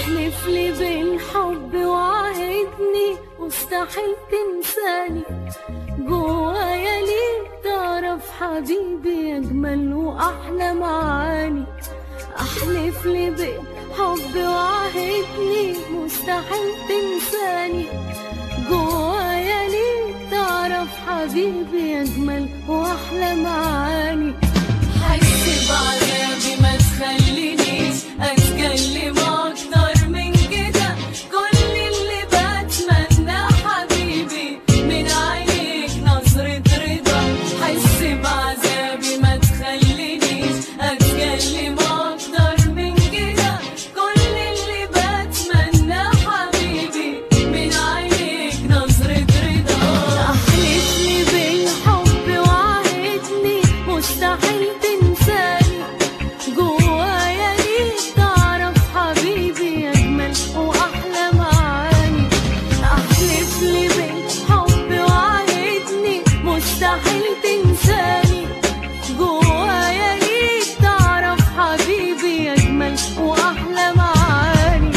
احلف لي بالحب وعهدني مستحيل تنساني جوايا ليك تعرف حبيبي اجمل واحلى معاني احلف لي بالحب وعهدني مستحيل تنساني جوايا ليك تعرف حبيبي اجمل واحلى معاني حس بعذابي ما تخلينيش اتكلم اكتر من كده كل اللي بتمنى حبيبي من عينيك نظرة رضا حس بعذابي ما تخلينيش اتكلم اكتر من كده كل اللي بتمنى حبيبي من عينيك نظرة رضا احلف لي بالحب وعهدني مستحيل تنساني جوايا ليك تعرف حبيبي اجمل واحلى معاني احلف لي بالحب وعهدني مستحيل تنساني جوايا ليك تعرف حبيبي اجمل واحلى معاني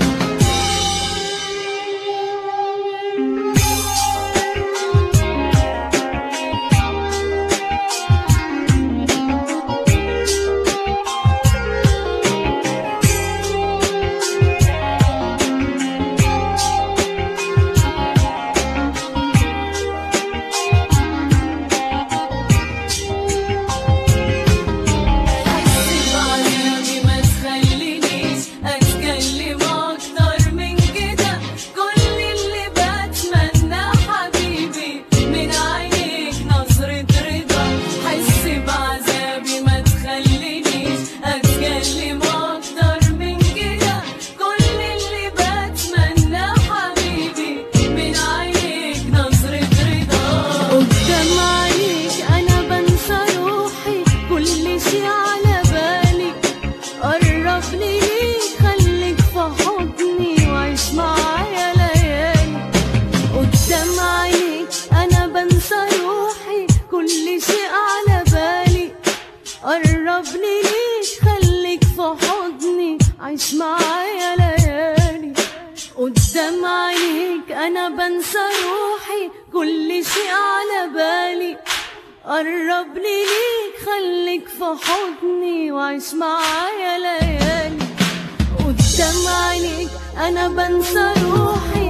حس بعذابي ما تخلينيش اتكلم اكتر من كده كل اللي بتمنى حبيبي من عينيك نظرة رضا حس بعذابي ما تخلينيش اتكلم اكتر من كده كل اللي بتمنى حبيبي من عينيك نظرة رضا قدام عينيك انا بنسى روحي كل شي على بالي قربني ليك خليك في حضني وعيش معايا ليالي قدام عينيك انا بنسى روحي كل شيء على بالي قربني ليك خليك في حضني عيش معايا ليالي قدام عينيك انا بنسى روحي كل شيء على بالي قربني ليك خليك في حضني وعيش معايا ليالي قدام عينيك انا بنسى روحي